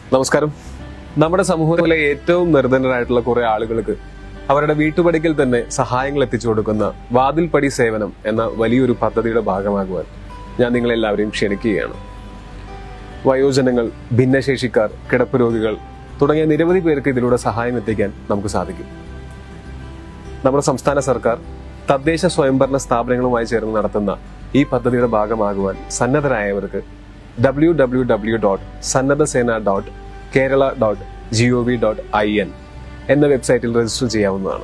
നമസ്കാരം നമ്മുടെ സമൂഹത്തിലെ ഏറ്റവും നിർധനരായിട്ടുള്ള കുറെ ആളുകൾക്ക് അവരുടെ വീട്ടുപടിക്കൽ തന്നെ സഹായങ്ങൾ എത്തിച്ചു കൊടുക്കുന്ന വാതിൽപ്പടി സേവനം എന്ന വലിയൊരു പദ്ധതിയുടെ ഭാഗമാകുവാൻ ഞാൻ നിങ്ങളെല്ലാവരെയും ക്ഷണിക്കുകയാണ് വയോജനങ്ങൾ ഭിന്നശേഷിക്കാർ കിടപ്പ് രോഗികൾ തുടങ്ങിയ നിരവധി പേർക്ക് ഇതിലൂടെ സഹായം എത്തിക്കാൻ നമുക്ക് സാധിക്കും നമ്മുടെ സംസ്ഥാന സർക്കാർ തദ്ദേശ സ്വയംഭരണ സ്ഥാപനങ്ങളുമായി ചേർന്ന് നടത്തുന്ന ഈ പദ്ധതിയുടെ ഭാഗമാകുവാൻ സന്നദ്ധരായവർക്ക് W W W dot Sannadhasena dot Kerala dot G O V dot I N എന്ന വെബ്സൈറ്റിൽ രജിസ്റ്റർ ചെയ്യാവുന്നതാണ്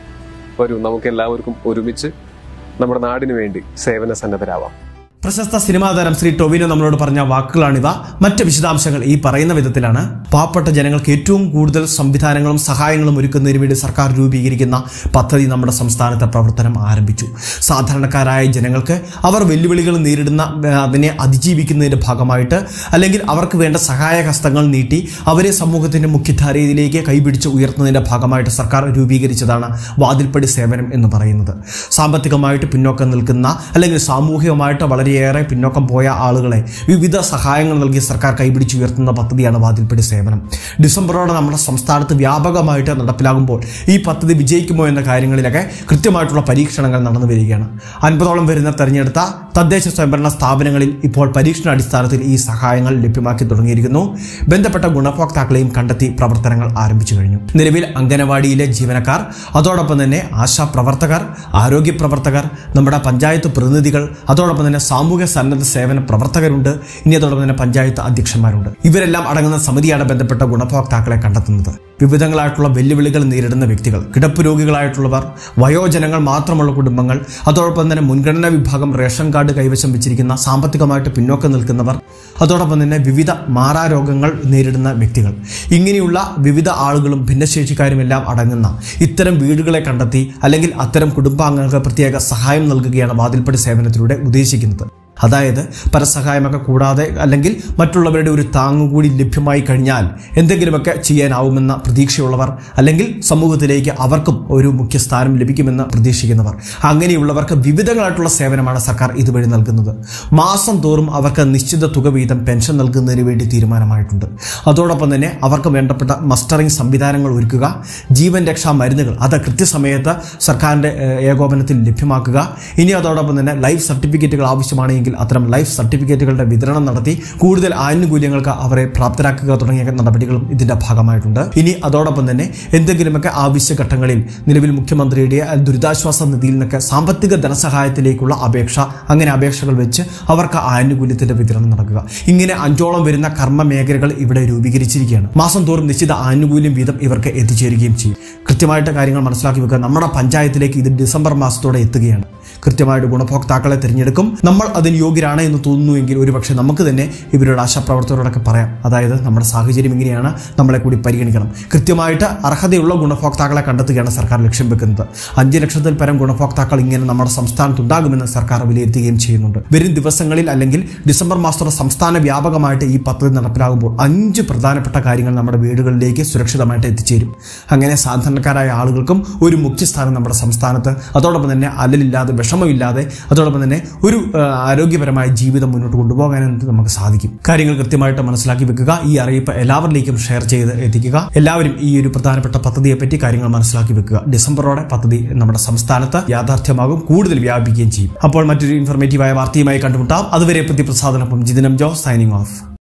വരൂ നമുക്ക് എല്ലാവർക്കും ഒരുമിച്ച് നമ്മുടെ നാടിനു വേണ്ടി സേവന സന്നദ്ധരാവാം പ്രശസ്ത സിനിമാ താരം ശ്രീ ടൊവിനോ നമ്മളോട് പറഞ്ഞ വാക്കുകളാണിവ മറ്റ് വിശദാംശങ്ങൾ ഈ പറയുന്ന വിധത്തിലാണ് പാവപ്പെട്ട ജനങ്ങൾക്ക് ഏറ്റവും കൂടുതൽ സംവിധാനങ്ങളും സഹായങ്ങളും ഒരുക്കുന്നതിന് വേണ്ടി സർക്കാർ രൂപീകരിക്കുന്ന പദ്ധതി നമ്മുടെ സംസ്ഥാനത്തെ പ്രവർത്തനം ആരംഭിച്ചു സാധാരണക്കാരായ ജനങ്ങൾക്ക് അവർ വെല്ലുവിളികൾ നേരിടുന്ന ആ, അതിനെ അതിജീവിക്കുന്നതിന്റെ ഭാഗമായിട്ട് അല്ലെങ്കിൽ അവർക്ക് വേണ്ട സഹായ ഹസ്തങ്ങൾ നീട്ടി അവരെ സമൂഹത്തിന്റെ മുഖ്യധാരയിലേക്ക് കൈപിടിച്ച് ഉയർത്തുന്നതിന്റെ ഭാഗമായിട്ട് സർക്കാർ രൂപീകരിച്ചതാണ് വാതിൽപ്പടി സേവനം എന്ന് പറയുന്നത് സാമ്പത്തികമായിട്ട് പിന്നോക്കം നിൽക്കുന്ന അല്ലെങ്കിൽ സാമൂഹികമായിട്ട് വളരെയേറെ പിന്നോക്കം പോയ ആളുകളെ വിവിധ സഹായങ്ങൾ നൽകി സർക്കാർ കൈപിടിച്ചുയർത്തുന്ന പദ്ധതിയാണ് വാതിൽപ്പടി സേവനം ഡിസംബറോടെ നമ്മുടെ സംസ്ഥാനത്ത് വ്യാപകമായിട്ട് നടപ്പിലാകുമ്പോൾ ഈ പദ്ധതി വിജയിക്കുമോ എന്ന കാര്യങ്ങളിലൊക്കെ കൃത്യമായിട്ടുള്ള പരീക്ഷണങ്ങൾ നടന്നു വരികയാണ് അൻപതോളം വരുന്ന തെരഞ്ഞെടുത്ത തദ്ദേശ സ്വയംഭരണ സ്ഥാപനങ്ങളിൽ ഇപ്പോൾ പരീക്ഷണ അടിസ്ഥാനത്തിൽ ഈ സഹായങ്ങൾ ലഭ്യമാക്കി തുടങ്ങിയിരിക്കുന്നു ബന്ധപ്പെട്ട ഗുണഭോക്താക്കളെയും കണ്ടെത്തി പ്രവർത്തനങ്ങൾ ആരംഭിച്ചു കഴിഞ്ഞു നിലവിൽ അംഗനവാടിയിലെ ജീവനക്കാർ അതോടൊപ്പം തന്നെ ആശാ പ്രവർത്തകർ ആരോഗ്യ പ്രവർത്തകർ നമ്മുടെ പഞ്ചായത്ത് പ്രതിനിധികൾ അതോടൊപ്പം തന്നെ സാമൂഹ്യ സന്നദ്ധ സേവന പ്രവർത്തകരുണ്ട് ഇനി അതോടൊപ്പം തന്നെ പഞ്ചായത്ത് അധ്യക്ഷന്മാരുണ്ട് ഇവരെല്ലാം അടങ്ങുന്ന സമിതിയാണ് ബന്ധപ്പെട്ട ഗുണഭോക്താക്കളെ കണ്ടെത്തുന്നത് വിവിധങ്ങളായിട്ടുള്ള വെല്ലുവിളികൾ നേരിടുന്ന വ്യക്തികൾ കിടപ്പ് രോഗികളായിട്ടുള്ളവർ വയോജനങ്ങൾ മാത്രമുള്ള കുടുംബങ്ങൾ അതോടൊപ്പം തന്നെ മുൻഗണനാ വിഭാഗം റേഷൻ കാർഡ് കൈവശം വെച്ചിരിക്കുന്ന സാമ്പത്തികമായിട്ട് പിന്നോക്കം നിൽക്കുന്നവർ അതോടൊപ്പം തന്നെ വിവിധ മാറാരോഗങ്ങൾ നേരിടുന്ന വ്യക്തികൾ ഇങ്ങനെയുള്ള വിവിധ ആളുകളും ഭിന്നശേഷിക്കാരും എല്ലാം അടങ്ങുന്ന ഇത്തരം വീടുകളെ കണ്ടെത്തി അല്ലെങ്കിൽ അത്തരം കുടുംബാംഗങ്ങൾക്ക് പ്രത്യേക സഹായം നൽകുകയാണ് വാതിൽപ്പടി സേവനത്തിലൂടെ ഉദ്ദേശിക്കുന്നത് അതായത് പരസഹായമൊക്കെ കൂടാതെ അല്ലെങ്കിൽ മറ്റുള്ളവരുടെ ഒരു താങ്ങുകൂടി ലഭ്യമായി കഴിഞ്ഞാൽ എന്തെങ്കിലുമൊക്കെ ചെയ്യാനാവുമെന്ന പ്രതീക്ഷയുള്ളവർ അല്ലെങ്കിൽ സമൂഹത്തിലേക്ക് അവർക്കും ഒരു മുഖ്യ സ്ഥാനം ലഭിക്കുമെന്ന് പ്രതീക്ഷിക്കുന്നവർ അങ്ങനെയുള്ളവർക്ക് വിവിധങ്ങളായിട്ടുള്ള സേവനമാണ് സർക്കാർ ഇതുവഴി നൽകുന്നത് മാസം തോറും അവർക്ക് നിശ്ചിത തുക വീതം പെൻഷൻ നൽകുന്നതിന് വേണ്ടി തീരുമാനമായിട്ടുണ്ട് അതോടൊപ്പം തന്നെ അവർക്ക് വേണ്ടപ്പെട്ട മസ്റ്ററിംഗ് സംവിധാനങ്ങൾ ഒരുക്കുക ജീവൻ രക്ഷാ മരുന്നുകൾ അത് കൃത്യസമയത്ത് സർക്കാരിൻ്റെ ഏഹ്, ഏകോപനത്തിൽ ലഭ്യമാക്കുക ഇനി അതോടൊപ്പം തന്നെ ലൈഫ് സർട്ടിഫിക്കറ്റുകൾ ആവശ്യമാണെങ്കിൽ അത്തരം ലൈഫ് സർട്ടിഫിക്കറ്റുകളുടെ വിതരണം നടത്തി കൂടുതൽ ആനുകൂല്യങ്ങൾക്ക് അവരെ പ്രാപ്തരാക്കുക തുടങ്ങിയ നടപടികളും ഇതിന്റെ ഭാഗമായിട്ടുണ്ട് ഇനി അതോടൊപ്പം തന്നെ എന്തെങ്കിലുമൊക്കെ ആവശ്യഘട്ടങ്ങളിൽ നിലവിൽ മുഖ്യമന്ത്രിയുടെ ദുരിതാശ്വാസ നിധിയിൽ നിന്നൊക്കെ സാമ്പത്തിക ധനസഹായത്തിലേക്കുള്ള അപേക്ഷ അങ്ങനെ അപേക്ഷകൾ വെച്ച് അവർക്ക് ആനുകൂല്യത്തിന്റെ വിതരണം നടക്കുക ഇങ്ങനെ അഞ്ചോളം വരുന്ന കർമ്മ മേഖലകൾ ഇവിടെ രൂപീകരിച്ചിരിക്കുകയാണ് മാസം തോറും നിശ്ചിത ആനുകൂല്യം വീതം ഇവർക്ക് എത്തിച്ചേരുകയും ചെയ്യും കൃത്യമായിട്ട് കാര്യങ്ങൾ മനസ്സിലാക്കി വെക്കുക നമ്മുടെ പഞ്ചായത്തിലേക്ക് ഇത് ഡിസംബർ മാസത്തോടെ എത്തുകയാണ് കൃത്യമായിട്ട് ഗുണഭോക്താക്കളെ തിരഞ്ഞെടുക്കും നമ്മൾ അതിന് യോഗ്യരാണ് എന്ന് തോന്നുന്നുവെങ്കിൽ ഒരുപക്ഷെ നമുക്ക് തന്നെ ഇവരുടെ ആശാപ്രവർത്തകരോടൊക്കെ പറയാം അതായത് നമ്മുടെ സാഹചര്യം ഇങ്ങനെയാണ് നമ്മളെ കൂടി പരിഗണിക്കണം കൃത്യമായിട്ട് അർഹതയുള്ള ഗുണഭോക്താക്കളെ കണ്ടെത്തുകയാണ് സർക്കാർ ലക്ഷ്യം വെക്കുന്നത് അഞ്ച് ലക്ഷത്തിൽ പരം ഗുണഭോക്താക്കൾ ഇങ്ങനെ നമ്മുടെ സംസ്ഥാനത്ത് ഉണ്ടാകുമെന്ന് സർക്കാർ വിലയിരുത്തുകയും ചെയ്യുന്നുണ്ട് വരും ദിവസങ്ങളിൽ അല്ലെങ്കിൽ ഡിസംബർ മാസത്തോടെ സംസ്ഥാന വ്യാപകമായിട്ട് ഈ പദ്ധതി നടപ്പിലാകുമ്പോൾ അഞ്ച് പ്രധാനപ്പെട്ട കാര്യങ്ങൾ നമ്മുടെ വീടുകളിലേക്ക് സുരക്ഷിതമായിട്ട് എത്തിച്ചേരും അങ്ങനെ സാധാരണക്കാരായ ആളുകൾക്കും ഒരു മുഖ്യസ്ഥാനം നമ്മുടെ സംസ്ഥാനത്ത് അതോടൊപ്പം തന്നെ അല്ലലില്ലാതെ വിഷമമില്ലാതെ അതോടൊപ്പം തന്നെ ഒരു ആ, ആരോഗ്യപരമായ ജീവിതം മുന്നോട്ട് കൊണ്ടുപോകാനായിട്ട് നമുക്ക് സാധിക്കും കാര്യങ്ങൾ കൃത്യമായിട്ട് മനസ്സിലാക്കി വെക്കുക ഈ അറിയിപ്പ് എല്ലാവരിലേക്കും ഷെയർ ചെയ്ത് എത്തിക്കുക എല്ലാവരും ഈ ഒരു പ്രധാനപ്പെട്ട പദ്ധതിയെ പറ്റി കാര്യങ്ങൾ മനസ്സിലാക്കി വെക്കുക ഡിസംബറോടെ പദ്ധതി നമ്മുടെ സംസ്ഥാനത്ത് യാഥാർത്ഥ്യമാകും കൂടുതൽ വ്യാപിക്കുകയും ചെയ്യും അപ്പോൾ മറ്റൊരു ഇൻഫർമേറ്റീവായ വാർത്തയുമായി കണ്ടുമുട്ടാം അതുവരെ പ്രതിപ്രസാദനൊപ്പം ജിതിനം ജോ സൈനിങ് ഓഫ്